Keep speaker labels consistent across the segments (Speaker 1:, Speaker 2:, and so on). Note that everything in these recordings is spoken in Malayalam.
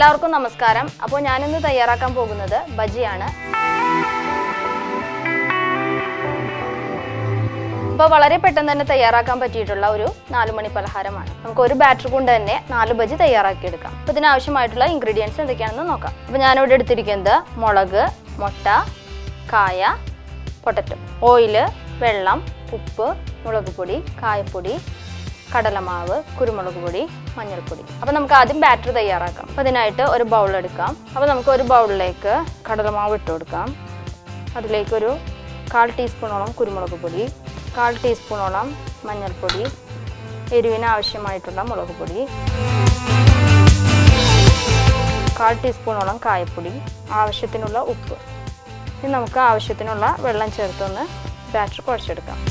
Speaker 1: എല്ലാവർക്കും നമസ്കാരം അപ്പോൾ ഞാനിന്ന് തയ്യാറാക്കാൻ പോകുന്നത് ബജിയാണ് അപ്പോൾ വളരെ പെട്ടെന്ന് തന്നെ തയ്യാറാക്കാൻ പറ്റിയിട്ടുള്ള ഒരു നാല് മണി പലഹാരമാണ് നമുക്ക് ഒരു ബാറ്റർ കൊണ്ട് തന്നെ നാല് ബജി തയ്യാറാക്കിയെടുക്കാം അപ്പോൾ ഇതിനാവശ്യമായിട്ടുള്ള ഇൻഗ്രീഡിയൻസ് എന്തൊക്കെയാണെന്ന് നോക്കാം അപ്പോൾ ഞാനിവിടെ എടുത്തിരിക്കുന്നത് മുളക് മുട്ട കായ പൊട്ടറ്റോ ഓയില് വെള്ളം ഉപ്പ് മുളക് പൊടി കായപ്പൊടി കടലമാവ് കുരുമുളക് പൊടി മഞ്ഞൾപ്പൊടി അപ്പോൾ നമുക്ക് ആദ്യം ബാറ്റർ തയ്യാറാക്കാം അപ്പോൾ അതിനായിട്ട് ഒരു ബൗൾ എടുക്കാം അപ്പോൾ നമുക്ക് ഒരു ബൗളിലേക്ക് കടലമാവ് ഇട്ട് കൊടുക്കാം അതിലേക്കൊരു കാൽ ടീസ്പൂണോളം കുരുമുളക് പൊടി കാൽ ടീസ്പൂണോളം മഞ്ഞൾപ്പൊടി എരിവിന് ആവശ്യമായിട്ടുള്ള മുളക് പൊടി കാൽ ടീസ്പൂണോളം കായപ്പൊടി ആവശ്യത്തിനുള്ള ഉപ്പ് ഇനി നമുക്ക് ആവശ്യത്തിനുള്ള വെള്ളം ചേർത്തൊന്ന് ബാറ്റർ കുഴച്ചെടുക്കാം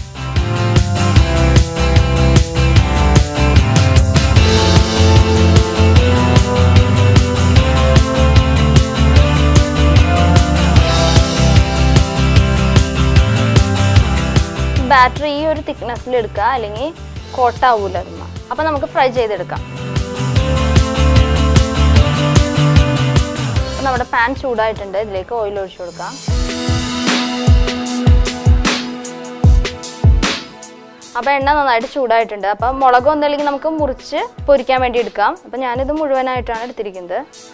Speaker 1: ബാറ്ററി ഈ ഒരു തിക്നെസ്സിൽ എടുക്കുക അല്ലെങ്കിൽ കോട്ടാവൂല അതുമ്മ അപ്പം നമുക്ക് ഫ്രൈ ചെയ്തെടുക്കാം അപ്പം നമ്മുടെ പാൻ ചൂടായിട്ടുണ്ട് ഇതിലേക്ക് ഓയിൽ ഒഴിച്ചു കൊടുക്കാം അപ്പോൾ എണ്ണ നന്നായിട്ട് ചൂടായിട്ടുണ്ട് അപ്പം മുളക് ഒന്നല്ലെങ്കിൽ നമുക്ക് മുറിച്ച് പൊരിക്കാൻ വേണ്ടി എടുക്കാം അപ്പം ഞാനിത് മുഴുവനായിട്ടാണ് എടുത്തിരിക്കുന്നത്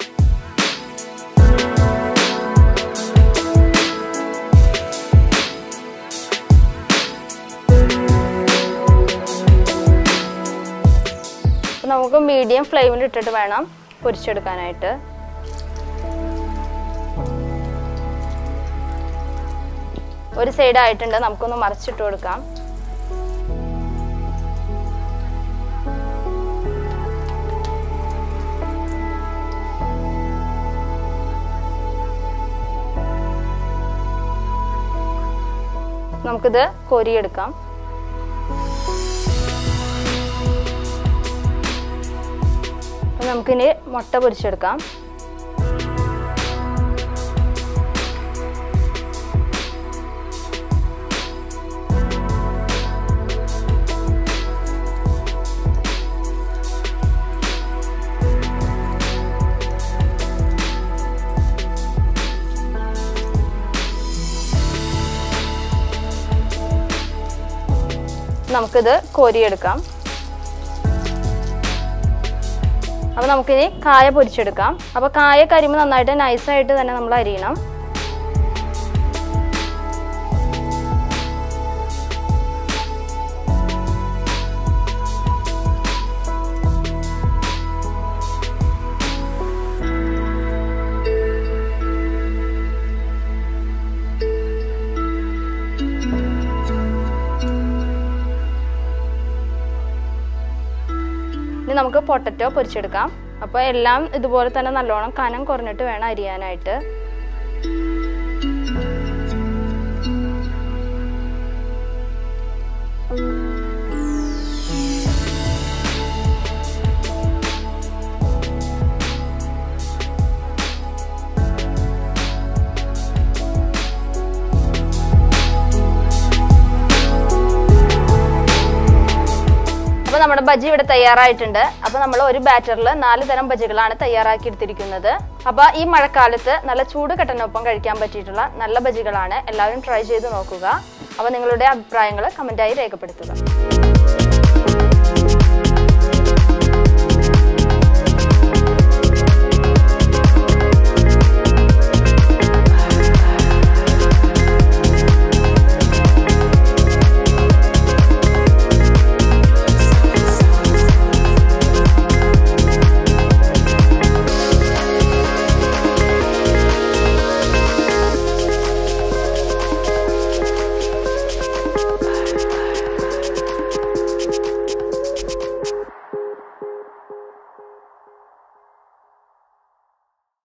Speaker 1: അപ്പം നമുക്ക് മീഡിയം ഫ്ലെയിമിൽ ഇട്ടിട്ട് വേണം പൊരിച്ചെടുക്കാനായിട്ട് ഒരു സൈഡ് ആയിട്ടുണ്ട് നമുക്കൊന്ന് മറിച്ചിട്ട് കൊടുക്കാം നമുക്കിത് കോരിയെടുക്കാം അപ്പം നമുക്കിനി മുട്ട പൊരിച്ചെടുക്കാം നമുക്കിത് കോരിയെടുക്കാം അപ്പോൾ നമുക്കിനി കായ പൊരിച്ചെടുക്കാം അപ്പോൾ കായ കരിമ്പ് നന്നായിട്ട് നൈസായിട്ട് തന്നെ നമ്മൾ അരിയണം ഇനി നമുക്ക് പൊട്ടറ്റോ പൊരിച്ചെടുക്കാം അപ്പോൾ എല്ലാം ഇതുപോലെ തന്നെ നല്ലോണം കനം കുറഞ്ഞിട്ട് വേണം അരിയാനായിട്ട് അപ്പോൾ നമ്മുടെ ബജി ഇവിടെ തയ്യാറായിട്ടുണ്ട് അപ്പോൾ നമ്മൾ ഒരു ബാറ്ററിൽ നാല് തരം ബജികളാണ് തയ്യാറാക്കി എടുത്തിരിക്കുന്നത് അപ്പോൾ ഈ മഴക്കാലത്ത് നല്ല ചൂട് കെട്ടനൊപ്പം കഴിക്കാൻ പറ്റിയിട്ടുള്ള നല്ല ബജികളാണ് എല്ലാവരും ട്രൈ ചെയ്ത് നോക്കുക അപ്പോൾ നിങ്ങളുടെ അഭിപ്രായങ്ങൾ കമൻറ്റായി രേഖപ്പെടുത്തുക